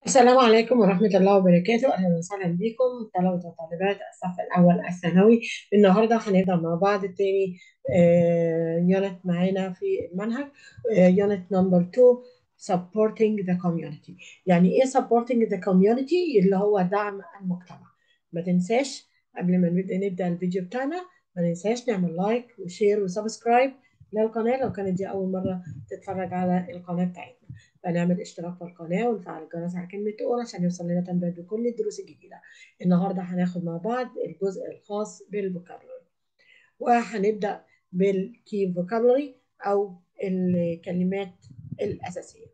السلام عليكم ورحمة الله وبركاته أهلا وسهلا بكم طلبة وطالبات الصف الأول الثانوي النهاردة هنبدأ مع بعض تاني يونت معانا في المنهج يونت نمبر 2 supporting the community يعني إيه supporting the community اللي هو دعم المجتمع ما تنساش قبل ما نبدأ نبدأ الفيديو بتاعنا ما ننساش نعمل لايك وشير وسبسكرايب للقناة لو كانت دي أول مرة تتفرج على القناة بتاعتنا فنعمل اشتراك في القناة ونفعل الجرس على كلمة أول عشان يوصل لنا تنبيهات بكل الدروس الجديدة النهاردة هناخد مع بعض الجزء الخاص بالفوكابلري وهنبدأ بالكي فوكابلري أو الكلمات الأساسية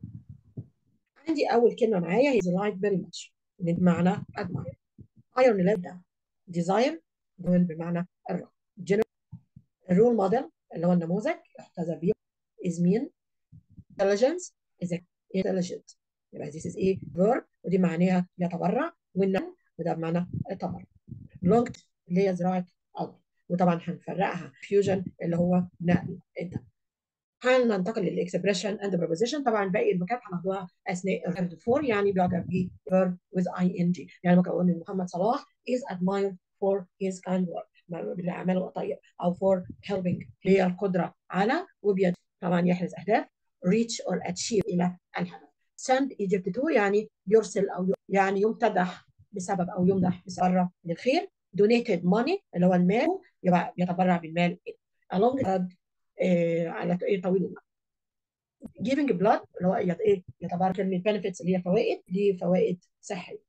عندي أول كلمة معايا هي like very much بمعنى admire iron لبدا desire دول بمعنى الرغبة general الرول موديل اللي هو النموذج يحتذى به is mean intelligence is intelligent يبقى this is a verb ودي معناها يتبرع والنون وده بمعنى التبرع belonged اللي هي زراعة أرض وطبعا هنفرقها fusion اللي هو نقل الدم هننتقل للاكسبريشن اند بروبوزيشن طبعا باقي الفوكاب هناخدوها اثناء الفيرب فور يعني بيعجب به verb with ing يعني ممكن اقول ان محمد صلاح is admired for his kind work بالاعمال الطيب او for helping هي القدره على وبيد طبعا يحرز اهداف reach or achieve الى الهدف send Egypt to يعني يرسل او يعني يمتدح بسبب او يمدح بسبب للخير donated money اللي هو المال يبقى يتبرع بالمال along the آه على ايه طويل المدى giving blood اللي هو ايه يتبرع كلمه benefits اللي هي فوائد دي فوائد صحيه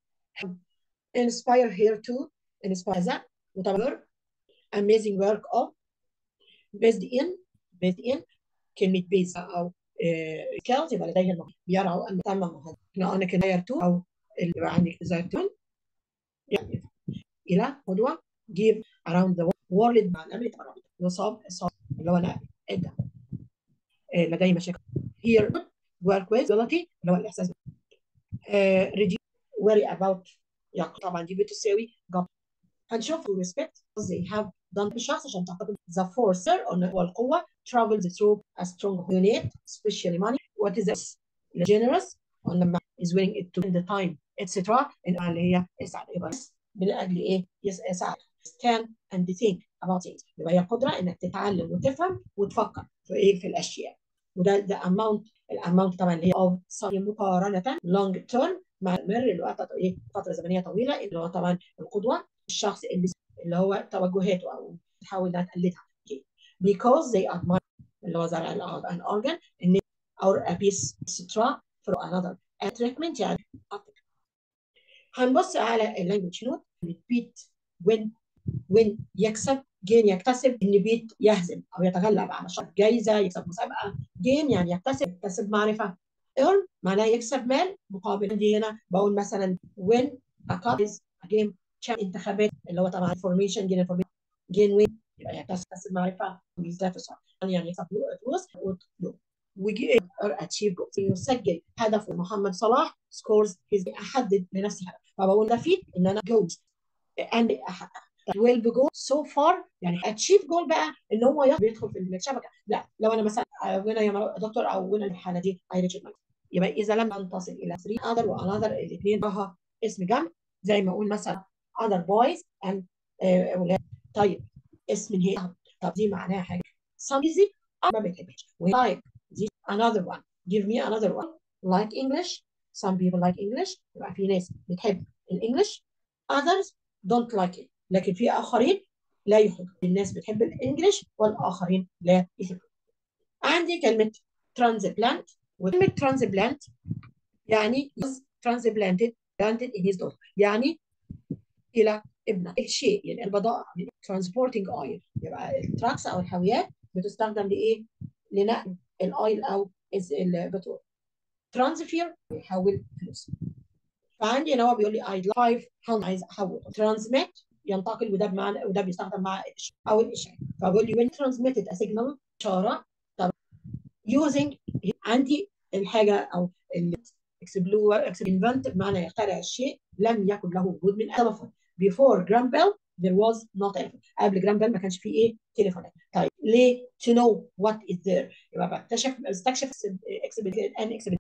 inspire here to inspire ذا وطبعا amazing work of based in based in كلمه based او سكيلز يبقى لديه المهارة يرعوا أن تم مهارة احنا قلنا كده تو أو اللي بقى عندك زيتون يعني إلى قدوة give around the world مع الأمن العربي يصاب إصابة اللي هو نقل الدم لديه مشاكل here work with ability اللي هو الإحساس uh, reduce worry about يعني طبعا دي بتساوي جاب هنشوف respect they have done الشخص عشان تعتقد the forcer هو القوة travels through a strong unit especially money what is this generous لما is willing it to the time etc اللي هي يسعد يبقى من اجل ايه يسعد stand and think about things يبقى هي القدره انك تتعلم وتفهم وتفكر في ايه في الاشياء وده ده amount الاماونت طبعا اللي هي of مقارنه long term مع مر الوقت ايه فتره زمنيه طويله اللي هو طبعا القدوه الشخص اللي اللي هو توجهاته او تحاول انها تقلدها because they admire اللي هو زرع an organ or a piece etc for another a treatment يعني هنبص على اللانجوج نوت بيت when when يكسب جين يكتسب ان بيت يهزم او يتغلب على شخص جايزه يكسب مسابقه جين يعني يكتسب يكتسب معرفه earn معناه يكسب مال مقابل عندي هنا بقول مثلا when a cup is a game انتخابات اللي هو طبعا information جين information جين وين يبقى يكتسب معرفه يعني يكسب فلوس ويجي اتشيف يسجل هدف محمد صلاح سكورز احدد لنفسي هدف فبقول ده فيت ان انا جوز اند احقق 12 جول سو فار يعني اتشيف جول بقى ان هو بيدخل في الشبكه لا لو انا مثلا وين يا دكتور او وين الحاله دي هيريتش يبقى اذا لم ننتصل الى 3 اذر وانذر الاثنين راها اسم جمع زي ما اقول مثلا other boys and اولاد طيب اسم هي طب دي معناها حاجه some easy ما بتحبش like another one give me another one like English some people like English يبقى في ناس بتحب الانجليش others don't like it لكن في اخرين لا يحبوا الناس بتحب الانجليش والاخرين لا يحبوا عندي كلمه transplant وكلمه transplant يعني transplanted planted in his daughter يعني الى ابنه الشيء يعني البضائع transporting oil يبقى التراكس او الحاويات بتستخدم لايه؟ لنقل الاويل او البترول ترانسفير بيحول فلوس فعندي هنا هو بيقول لي اي لايف عايز احول ترانسميت ينتقل وده بمعنى وده بيستخدم مع او الاشعاع فبقول لي when transmitted a signal اشاره طب using عندي الحاجه او اكسبلور اكسبنفنت بمعنى يخترع الشيء لم يكن له وجود من تلفون before Graham Bell there was no telephone قبل جرام بيل ما كانش فيه ايه تليفونات طيب ليه to know what is there يبقى بكتشف بستكشف ان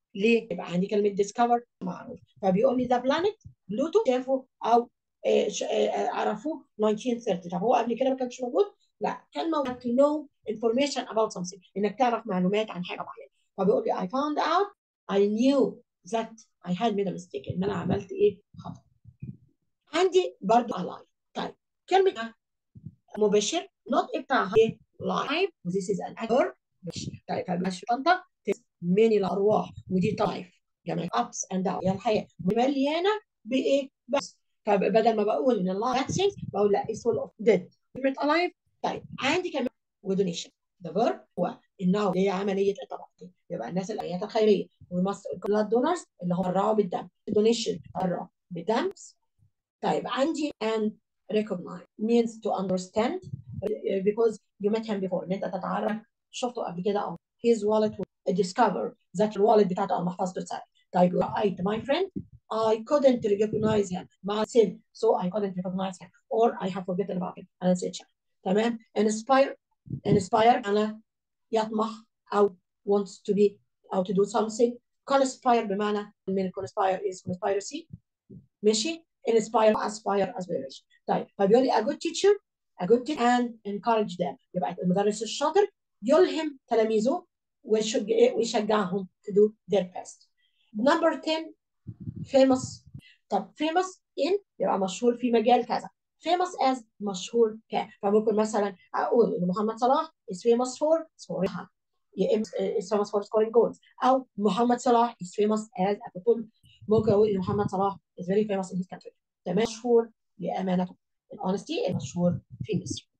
ليه؟ يبقى عندي كلمه ديسكفر معروف فبيقول لي ذا بلانيت بلوتو شافوا او آه، ش- آه، عرفوه 1930 طب هو قبل كده ما كانش موجود؟ لا كان موجود to know information about something انك تعرف معلومات عن حاجه معينه فبيقول لي I found out I knew that I had made a mistake ان انا عملت ايه خطأ عندي برضو alive طيب كلمه مباشر نطق بتاعها ايه live this is an adverb مش طيب فمش طنطا من الارواح ودي طائف جمع ups and downs هي الحياه مليانه بايه بس فبدل ما بقول ان الله bad things بقول لا it's full of dead كلمه alive طيب عندي كمان ودونيشن the verb هو انه هي عمليه التبرع يبقى الناس الايات الخيريه ومصر blood donors اللي هم الرعوا بالدم donation الرعوا بالدم طيب عندي and recognize means to understand uh, because you met him before ان انت تتعرف شفته قبل كده او his wallet will discover that الوالد بتاعته او محفظته اتسرقت طيب right my friend I couldn't recognize him مع sin so I couldn't recognize him or I have forgotten about him and it's a تمام inspire inspire أنا يطمح أو wants to be أو to do something conspire بمعنى من conspire is conspiracy ماشي inspire aspire aspiration طيب فبيقول لي a good teacher a good teacher and encourage them يبقى المدرس الشاطر يلهم تلاميذه ويشج- ويشجعهم to do their best number 10 famous طب famous in يبقى مشهور في مجال كذا famous as مشهور ك فممكن مثلا اقول ان محمد صلاح is famous for scoring يا اما is famous for scoring goals او محمد صلاح is famous as a football ممكن اقول ان محمد صلاح is very famous in his country تمام مشهور لامانته الهونستي المشهور في مصر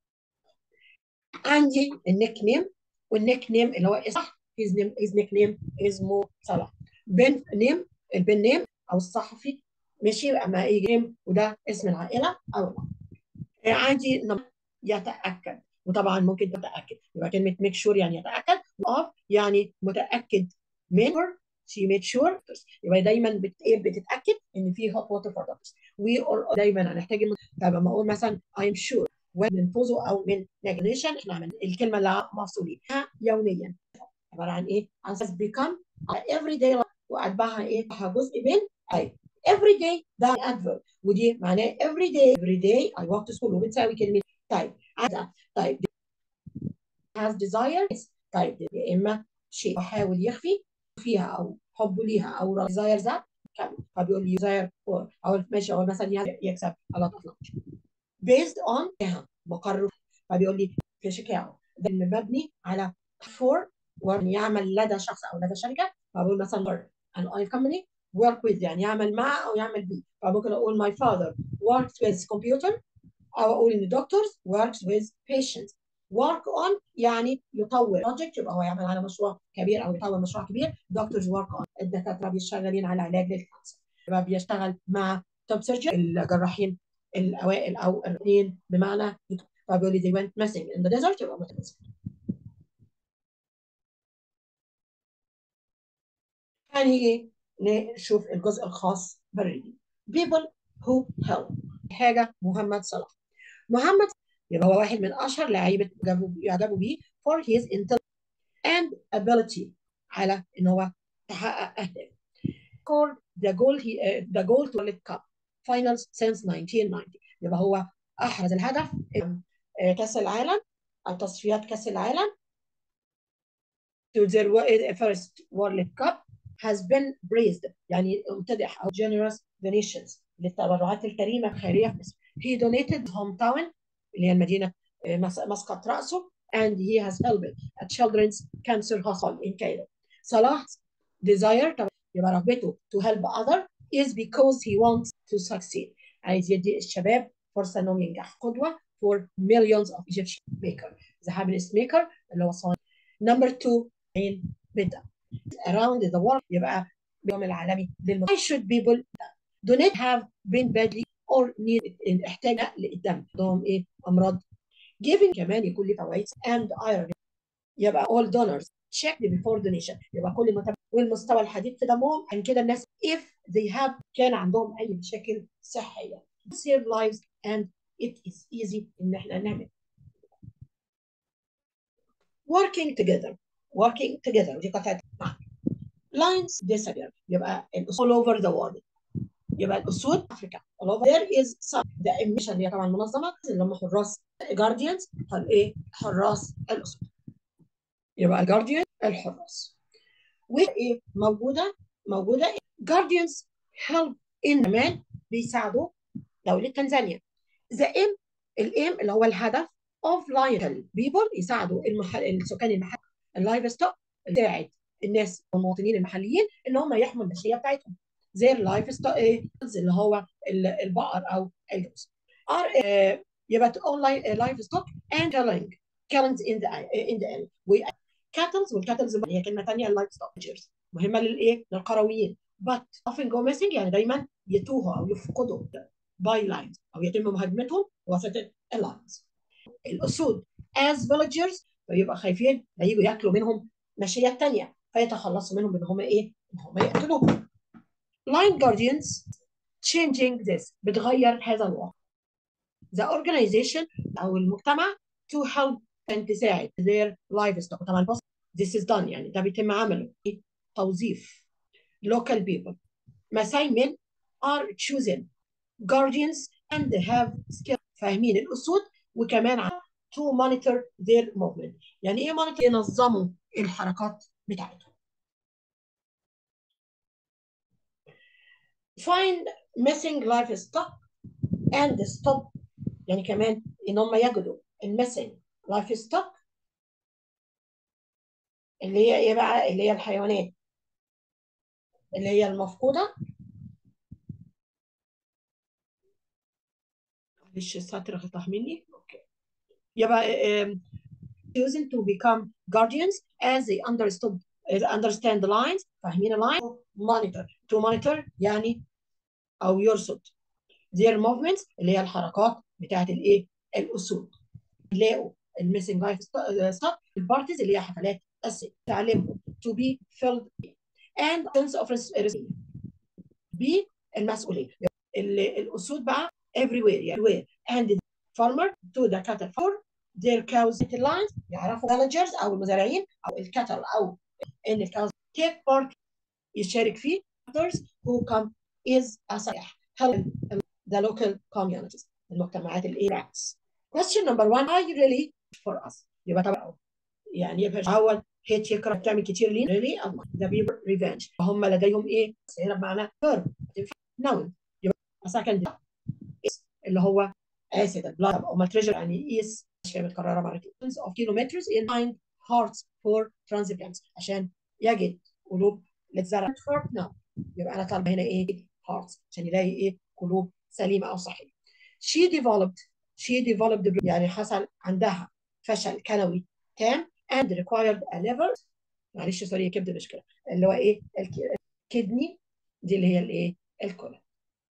عندي النيك نيم والنيك نيم اللي هو اسم his name his nick name اسمه صلاح بن نيم البن نيم او الصحفي ماشي اما يجي نيم وده اسم العائله او لا عندي نم- يتاكد وطبعا ممكن تتاكد يبقى كلمه ميك شور يعني يتاكد اوف يعني متاكد من she made sure يبقى دايما بت... إيه بتتاكد ان في hot water for doctors we are دايما هنحتاج الم- طب لما اقول مثلا I'm sure من فوزو او من negation احنا عمل الكلمه اللي مفصولين يوميا عباره عن ايه؟ عن has become every day life واتبعها ايه؟ اتبعها جزء من اي every day ده adverb ودي معناه every day every day I walk to school وبتساوي كلمه طيب عايزة طيب has desires طيب يا اما شيء يحاول يخفي فيها او حبه ليها او desire ذات فبيقول لي desire or او ماشي او مثلا يكسب a lot of knowledge based on إيه؟ مقر فبيقول لي في شيكاغو ده مبني على for ويعمل لدى شخص او لدى شركه فبقول مثلا work an oil company work with يعني يعمل مع او يعمل بيه فممكن اقول my father works with computer او اقول ان doctors works with patients work on يعني يطور project يبقى هو يعمل على مشروع كبير او يطور مشروع كبير doctors work on الدكاتره بيشتغلين على علاج للكانسر يبقى بيشتغل مع توب سيرجن الجراحين الاوائل او الاثنين بمعنى فبيقول لي they went missing in the desert يبقى متمسك يعني ايه نشوف الجزء الخاص بالريدنج people who help حاجه محمد صلاح محمد يبقى هو واحد من اشهر لعيبه يعجبوا يعجبوا بيه for his intelligence and ability على ان هو تحقق اهداف scored the goal he uh, the goal to World Cup finals since 1990 يبقى هو احرز الهدف آه، كاس العالم او تصفيات كاس العالم to their first World Cup has been praised يعني امتدح او generous donations للتبرعات الكريمه الخيريه في مصر. He donated his hometown اللي هي المدينه آه، مس- مسقط راسه and he has helped a children's cancer hospital in Cairo. صلاح desire طبعاً يبقى رغبته to help other is because he wants to succeed. عايز يدي الشباب فرصه انهم ينجحوا قدوه for millions of Egyptian maker. The happiness maker اللي هو صانع. Number two عين بدأ around the world يبقى اليوم العالمي للم Why should people do not have been badly or need احتاج نقل الدم عندهم ايه امراض giving كمان يكون ليه فوائد and iron يبقى all donors checked before donation يبقى كل المتابعين والمستوى الحديد في دمهم عشان كده الناس if they have كان عندهم اي مشاكل صحيه save lives and it is easy ان احنا نعمل working together working together ودي قطعه lions disappear يبقى الاسود all over the world يبقى الاسود افريكا all over there is some the emission اللي هي طبعا منظمه اللي هم حراس guardians ايه حراس الاسود يبقى الجارديان الحراس وايه موجوده موجوده guardians help in كمان بيساعدوا دوله تنزانيا the aim الايم اللي هو الهدف of lion people يساعدوا المحل... السكان المحلي اللايف ستوك يساعد الناس المواطنين المحليين ان هم يحموا الماشيه بتاعتهم زي اللايف ستوك اللي هو البقر او الجوز are يبقى اون لايف ستوك and killing killings in the in the area كاتلز والكاتلز هي كلمه ثانيه اللايف ستوك مهمه للايه؟ للقرويين but often go missing يعني دايما يتوهوا او يفقدوا by lines او يتم مهاجمتهم بواسطه اللاينز الاسود as villagers فيبقى خايفين هيجوا ياكلوا منهم ماشيات ثانيه فيتخلصوا منهم ان هم ايه؟ ان هم يقتلوهم. Line guardians changing this بتغير هذا الواقع. The organization او المجتمع to help and تساعد their livestock طبعا بص this is done يعني ده بيتم عمله توظيف local people مسايمن are chosen guardians and they have skill فاهمين الاسود وكمان to monitor their movement يعني ايه monitor ينظموا الحركات بتاعتهم find missing livestock and stop يعني كمان ان هم يجدوا المissing livestock اللي هي ايه بقى اللي هي الحيوانات اللي هي المفقوده معلش السطر غطاه مني اوكي يبقى um, choosing to become guardians as they understood understand the lines فاهمين اللاين monitor to monitor يعني او يرصد their movements اللي هي الحركات بتاعت الايه الاسود يلاقوا الميسنج لايف ستوك البارتيز اللي هي حفلات السيد تعلمهم to be filled and sense of responsibility ب المسؤوليه الاسود بقى everywhere يعني everywhere and the farmer to the cattle for their cows lines يعرفوا villagers او المزارعين او الكتل او ان الكاوز take part يشارك فيه others who come is a سائح help the local communities المجتمعات الايه question number one are you really for us يبقى طبعا يعني يبقى اول هيت يكره تعمل كتير لين really الله the people revenge هم لديهم ايه؟ هنا بمعنى verb noun يبقى second اللي هو acid blood او treasure يعني قيس اشياء متكرره مرتين of kilometers in nine hearts for transplants عشان يجد قلوب للزرع heart no يبقى انا طالبه هنا ايه hearts عشان يلاقي ايه قلوب سليمه او صحيه she developed she developed يعني حصل عندها فشل كلوي تام and required a liver معلش سوري كبد مشكله اللي هو ايه الكدني دي اللي هي الايه الكلى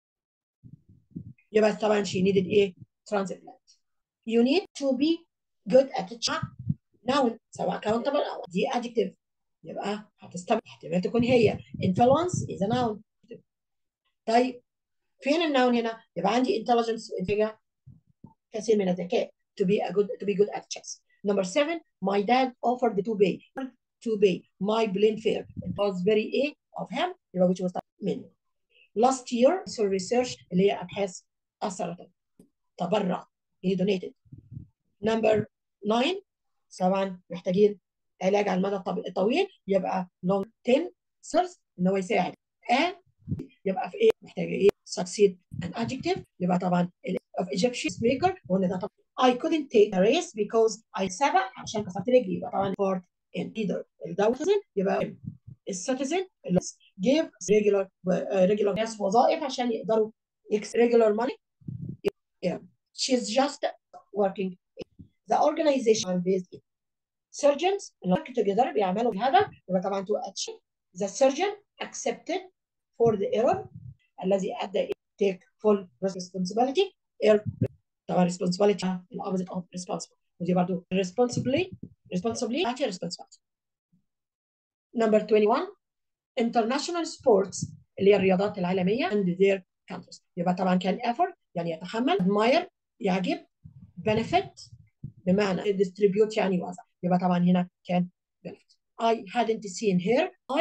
يبقى طبعا she needed ايه transplant you need to be good at it noun سواء countable او دي adjective يبقى هتستمر احتمال تكون هي influence is a noun طيب فين النون هنا؟ يبقى عندي intelligence وانتاجة كثير من الذكاء to be a good to be good at chess. Number seven, my dad offered to pay to pay my plane fare. It was very a of him يبقى which was منه. Last year so research اللي هي أبحاث السرطان تبرع he donated. Number nine طبعا محتاجين علاج على المدى الطويل يبقى long term source ان هو يساعد and يبقى في ايه محتاجه ايه succeed an adjective يبقى طبعا of Egyptian maker وقلنا ده طبعا I couldn't take a race because I سبق عشان كسرت رجلي يبقى طبعا part in either الدولة يبقى السيتيزن اللي give regular uh, regular ناس وظائف عشان يقدروا regular money yeah. she's just working the organization based in surgeons work together بيعملوا بهدف يبقى طبعا to achieve the surgeon accepted for the error الذي ادى take full responsibility error طبعا responsibility the opposite of responsible ودي برضه responsibly responsibly actually responsibility number 21 international sports اللي هي الرياضات العالميه and their countries يبقى طبعا كان effort يعني يتحمل admire يعجب benefit بمعنى distribute يعني يوزع يبقى طبعا هنا كان benefit I hadn't seen her I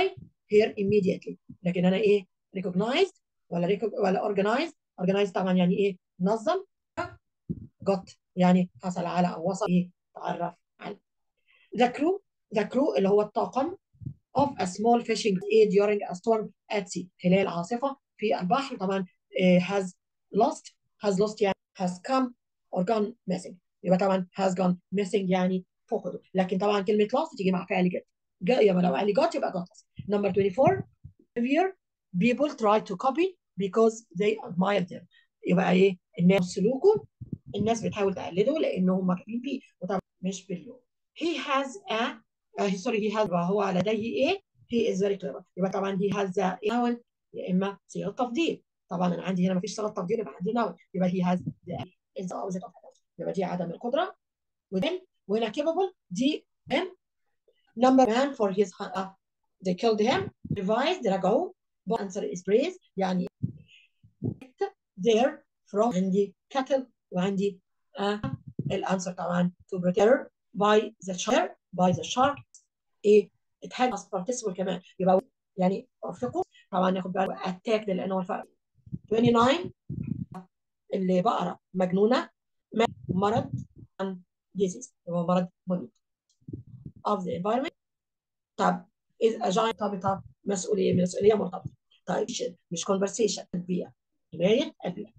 here immediately لكن انا ايه recognized ولا ريكو ولا organized organized طبعا يعني ايه نظم got يعني حصل على او وصل ايه تعرف على the crew the crew اللي هو الطاقم of a small fishing aid during a storm at sea خلال عاصفة في البحر طبعا uh, has lost has lost يعني has come or gone missing يبقى طبعا has gone missing يعني فقدوا لكن طبعا كلمة lost تيجي مع فعل get يبقى لو قال لي got يبقى got number 24 behavior people try to copy because they admire them يبقى ايه الناس سلوكه الناس بتحاول تقلده لان هم كاتبين بيه وطبعا مش باللون he has a uh, sorry he has هو لديه ايه he is very clever يبقى طبعا he has a noun يا اما صيغه تفضيل طبعا انا عندي هنا ما فيش صيغه تفضيل يبقى عندي noun يبقى he has the is the opposite of that يبقى دي عدم القدره وthen وهنا capable دي m number man for his uh, they killed him revised رجعوه but answer is praise يعني there from عندي cattle وعندي uh, الانسر طبعا to prepare by the shark by the shark ايه it had as participle كمان يبقى يعني ارفقوا طبعا ناخد بالك اتاك لان هو الفرق 29 اللي بقره مجنونه مرض disease هو مرض مميت of the environment طب is a giant مرتبطه مسؤوليه مسؤوليه مرتبطه طيب مش conversation البيئه حمايه البيئه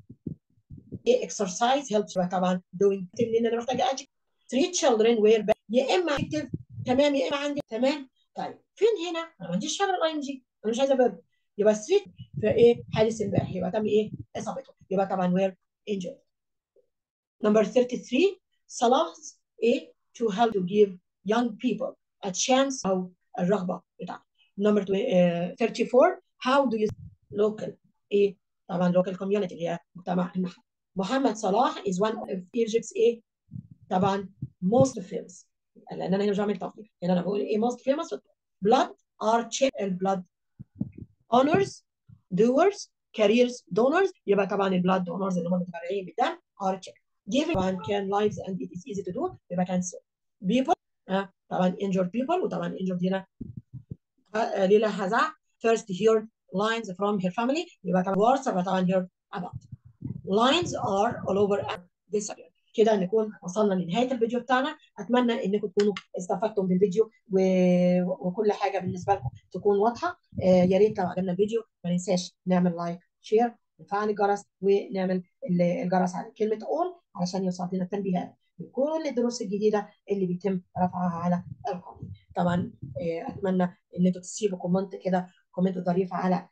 ايه exercise helps يبقى طبعا doing لان انا محتاجه اجي three children were back. يا اما اكتب تمام يا اما عندي تمام طيب فين هنا؟ انا ما عنديش شغل الاي ام جي انا مش عايزه برد يبقى ستريت فايه حادث امبارح يبقى تم ايه؟ اصابته يبقى طبعا وير injured. Number 33 Salah's ايه to help to give young people a chance او الرغبه بتاعته. Number 34 how do you local ايه طبعا local community اللي هي مجتمع النحل. محمد صلاح is one of Egypt's ايه طبعا most famous لان انا هنا مش بعمل تفضيل هنا انا بقول ايه most famous blood are check البلاد honors doers careers donors يبقى طبعا البلاد donors اللي هم متبرعين بالدم are check giving طبعا can lives and it is easy to do يبقى can people آه طبعا injured people وطبعا injured هنا آه ليلى هزع first hear lines from her family يبقى طبعا words يبقى طبعا hear about lines are all over this area كده نكون وصلنا لنهايه الفيديو بتاعنا اتمنى انكم تكونوا استفدتم بالفيديو و... وكل حاجه بالنسبه لكم تكون واضحه آه يا ريت لو عجبنا الفيديو ما ننساش نعمل لايك شير نفعل الجرس ونعمل الجرس على كلمه اول علشان يوصل لنا التنبيهات بكل الدروس الجديده اللي بيتم رفعها على القناه طبعا آه اتمنى ان انتوا تسيبوا كومنت كده كومنت ظريف على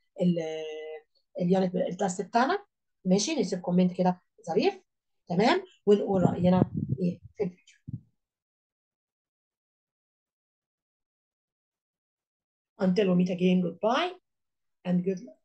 اليونت التست بتاعنا ماشي نسيب كومنت كده ظريف تمام ونقول رأينا ايه في الفيديو until we meet again goodbye and good luck